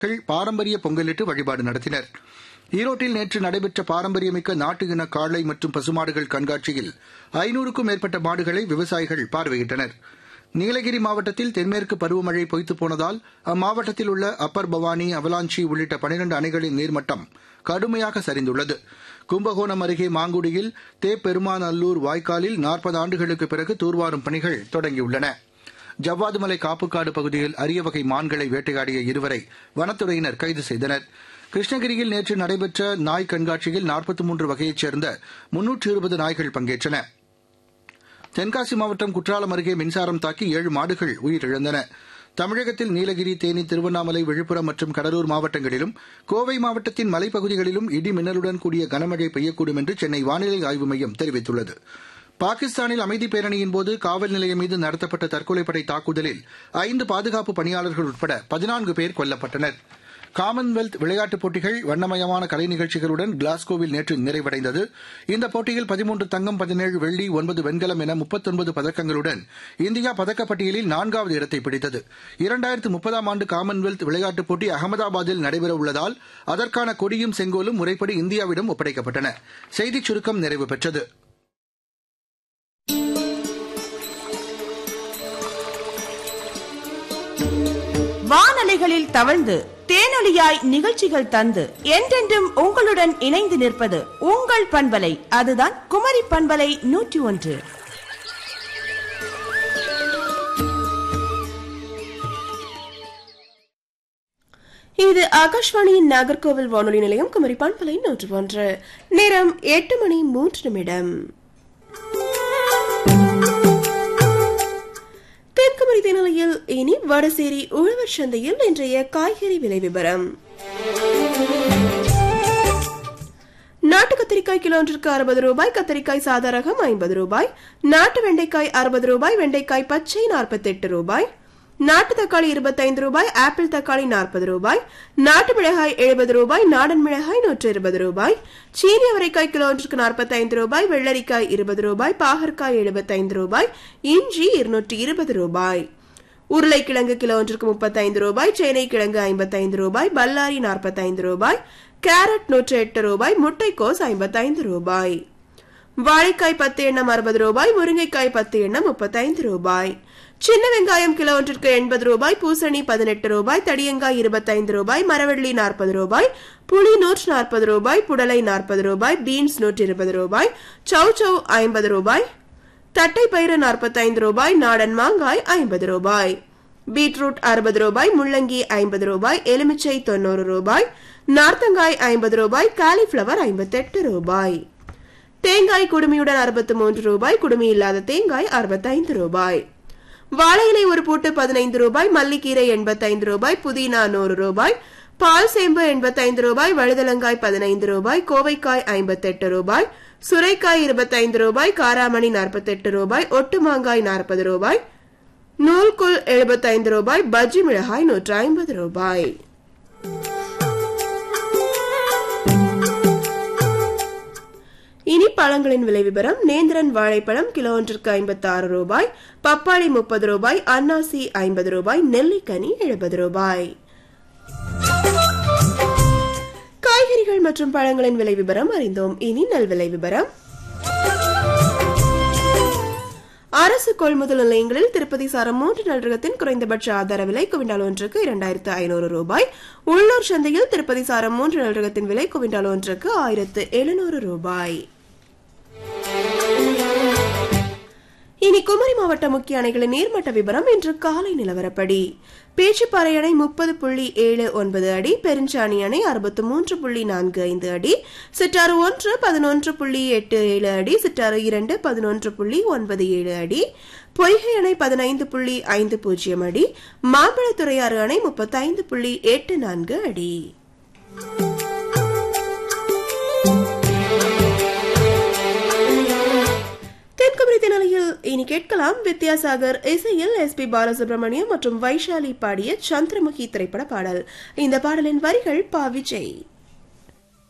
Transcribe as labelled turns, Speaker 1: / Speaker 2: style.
Speaker 1: மக்கள் பாரம்பரிய பொங்கலிட்டு வழிபாடு நடத்தினர் ஈரோட்டில் நேற்று நடைபெற்ற பாரம்பரியமிக்க நாட்டு இன காளை மற்றும் பசுமாடுகள் கண்காட்சியில் ஐநூறுக்கும் மேற்பட்ட மாடுகளை விவசாயிகள் பார்வையிட்டனர் நீலகிரி மாவட்டத்தில் தென்மேற்கு பருவமழை பொய்த்துப் போனதால் அம்மாவட்டத்தில் உள்ள அப்பர் பவானி அவலாஞ்சி உள்ளிட்ட பனிரண்டு அணைகளின் நீர்மட்டம் கடுமையாக சரிந்துள்ளது கும்பகோணம் அருகே மாங்குடியில் தேப்பெருமாநல்லூர் வாய்க்காலில் நாற்பது ஆண்டுகளுக்கு பிறகு தூர்வாரும் பணிகள் தொடங்கியுள்ளன ஜவ்வாதுமலை காப்புக்காடு பகுதியில் அரிய வகை மான்களை வேட்டையாடிய இருவரை வனத்துறையினர் கைது செய்தனர் கிருஷ்ணகிரியில் நேற்று நடைபெற்ற நாய் கண்காட்சியில் நாற்பத்தி மூன்று வகையைச் சேர்ந்த முன்னூற்று இருபது நாய்கள் பங்கேற்றன தென்காசி மாவட்டம் குற்றாலம் அருகே மின்சாரம் தாக்கி ஏழு மாடுகள் உயிரிழந்தன தமிழகத்தில் நீலகிரி தேனி திருவண்ணாமலை விழுப்புரம் மற்றும் கடலூர் மாவட்டங்களிலும் கோவை மாவட்டத்தின் மலைப்பகுதிகளிலும் இடி மின்னலுடன் கூடிய கனமழை பெய்யக்கூடும் என்று சென்னை வானிலை ஆய்வு மையம் தெரிவித்துள்ளது பாகிஸ்தானில் அமைதி பேரணியின் போது காவல் நிலையம் மீது நடத்தப்பட்ட தற்கொலைப்படை தாக்குதலில் ஐந்து பாதுகாப்பு பணியாளர்கள் உட்பட பதினான்கு பேர் கொல்லப்பட்டனர் காமன்வெல்த் விளையாட்டுப் போட்டிகள் வண்ணமயமான கலை நிகழ்ச்சிகளுடன் கிளாஸ்கோவில் நேற்று நிறைவடைந்தது இந்த போட்டியில் பதிமூன்று தங்கம் பதினேழு வெள்ளி ஒன்பது வெண்கலம் என முப்பத்தொன்பது பதக்கங்களுடன் இந்தியா பதக்கப்பட்டியலில் நான்காவது இடத்தை பிடித்தது இரண்டாயிரத்து முப்பதாம் ஆண்டு காமன்வெல்த் விளையாட்டுப் போட்டி அகமதாபாத்தில் நடைபெறவுள்ளதால் அதற்கான கொடியும் செங்கோலும் முறைப்படி இந்தியாவிடம் ஒப்படைக்கப்பட்டன செய்திச் சுருக்கம் நிறைவு பெற்றது
Speaker 2: வானலைகளில் தவழ்ந்து தேனொலியாய் நிகழ்ச்சிகள் தந்து என்றென்றும் உங்களுடன் இணைந்து நிற்பது உங்கள் பண்பலை அதுதான் குமரி பண்பலை நூற்றி ஒன்று இது ஆகாஷ்வாணியின் நாகர்கோவில் வானொலி நிலையம் குமரி பண்பலை நூற்று ஒன்று நேரம் எட்டு மணி மூன்று நிமிடம் தென்குமரி தினலையில் இனி வடசேரி உழவர் சந்தையில் இன்றைய காய்கறி விலை விவரம் நாட்டு கத்திரிக்காய் கிலோ ஒன்றிற்கு அறுபது ரூபாய் கத்திரிக்காய் சாதா ரகம் ஐம்பது ரூபாய் நாட்டு வெண்டைக்காய் அறுபது ரூபாய் வெண்டைக்காய் பச்சை நாற்பத்தி எட்டு ரூபாய் நாட்டு தக்காளி இருபத்தைந்து ரூபாய் ஆப்பிள் தக்காளி நாற்பது ரூபாய் நாட்டு மிளகாய் எழுபது ரூபாய் நாடன் மிளகாய் நூற்று இருபது ரூபாய் சீனி அவரைக்காய் கிலோ ஒன்றுக்கு நாற்பத்தைந்து ரூபாய் வெள்ளரிக்காய் இருபது ரூபாய் பாகற்காய் எழுபத்தைந்து ரூபாய் இஞ்சி இருநூற்றி இருபது ரூபாய் உருளைக்கிழங்கு கிலோ ஒன்றுக்கு முப்பத்தைந்து ரூபாய் சேனை கிழங்கு ஐம்பத்தைந்து ரூபாய் பல்லாரி நாற்பத்தைந்து ரூபாய் கேரட் நூற்று எட்டு ரூபாய் முட்டைக்கோஸ் ஐம்பத்தைந்து ரூபாய் வாழைக்காய் பத்து எண்ணம் அறுபது ரூபாய் முருங்கைக்காய் பத்து எண்ணம் முப்பத்தைந்து ரூபாய் சின்ன வெங்காயம் கிலோ ஒன்றிற்கு எண்பது ரூபாய் பூசணி பதினெட்டு ரூபாய் தடியங்காய் இருபத்தைந்து ரூபாய் மரவள்ளி நாற்பது ரூபாய் புளி நூற்று நாற்பது ரூபாய் புடலை நாற்பது ரூபாய் பீன்ஸ் நூற்றி இருபது ரூபாய் சௌ சௌ ஐம்பது ரூபாய் தட்டை பயிறு நாற்பத்தைந்து ரூபாய் நாடன் மாங்காய் ஐம்பது ரூபாய் பீட்ரூட் அறுபது ரூபாய் முள்ளங்கி ஐம்பது ரூபாய் எலுமிச்சை தொண்ணூறு ரூபாய் நார்த்தங்காய் ஐம்பது ரூபாய் காலிஃபிளவர் ஐம்பத்தெட்டு ரூபாய் தேங்காய் குடுமியுடன் அறுபத்து மூன்று ரூபாய் குடுமி இல்லாத தேங்காய் அறுபத்தைந்து ரூபாய் வாழை இலை ஒரு பூட்டு பதினைந்து ரூபாய் மல்லிக்கீரை எண்பத்தைந்து ரூபாய் புதினா நூறு ரூபாய் பால் சேம்பு எண்பத்தைந்து ரூபாய் வழுதலங்காய் பதினைந்து ரூபாய் கோவைக்காய் ஐம்பத்தெட்டு ரூபாய் சுரைக்காய் இருபத்தைந்து ரூபாய் காராமணி நாற்பத்தெட்டு ரூபாய் ஒட்டு மாங்காய் நாற்பது ரூபாய் நூல்குல் எழுபத்தைந்து ரூபாய் பஜ்ஜி மிளகாய் நூற்று ஐம்பது ரூபாய் இனி பழங்களின் விலை விவரம் நேந்திரன் வாழைப்பழம் கிலோ ஒன்றிற்கு ஐம்பத்தி ஆறு ரூபாய் பப்பாளி முப்பது ரூபாய் அன்னாசி ஐம்பது ரூபாய் நெல்லிக்கனி எழுபது ரூபாய் காய்கறிகள் மற்றும் பழங்களின் விலை விவரம் அறிந்தோம் இனி நெல் விலை விவரம் அரசு கொள்முதல் நிலையங்களில் திருப்பதி சாரம் மூன்று நல்ரகத்தின் குறைந்தபட்ச ஆதார விலை குவிண்டால் ஒன்றுக்கு இரண்டாயிரத்து ஐநூறு ரூபாய் உள்ளூர் சந்தையில் திருப்பதி சாரம் மூன்று நல்ரகத்தின் விலை குவிண்டால் ஒன்றுக்கு ஆயிரத்து எழுநூறு ரூபாய் இனி குமரி மாவட்ட முக்கிய அணைகளின் நீர்மட்ட விவரம் இன்று காலை நிலவரப்படி பேச்சுப்பாறை அணை முப்பது புள்ளி ஏழு ஒன்பது அடி பெருஞ்சாணி அணை அறுபத்து மூன்று புள்ளி நான்கு ஐந்து அடி சிற்றாறு ஒன்று பதினொன்று புள்ளி எட்டு ஏழு அடி சிற்றாறு இரண்டு பதினொன்று புள்ளி ஒன்பது ஏழு அடி பொய்கை அணை பதினைந்து புள்ளி ஐந்து பூஜ்ஜியம் அடி மாம்பழத்துறையாறு அணை முப்பத்தைந்து புள்ளி எட்டு நான்கு அடி தென்குமரி தினலையில் இனி கேட்கலாம் வித்யாசாகர் இசையில் எஸ் பி பாலசுப்ரமணியம் மற்றும் வைஷாலி பாடிய சந்திரமுகி திரைப்பட பாடல் இந்த பாடலின் வரிகள் பா விஜய்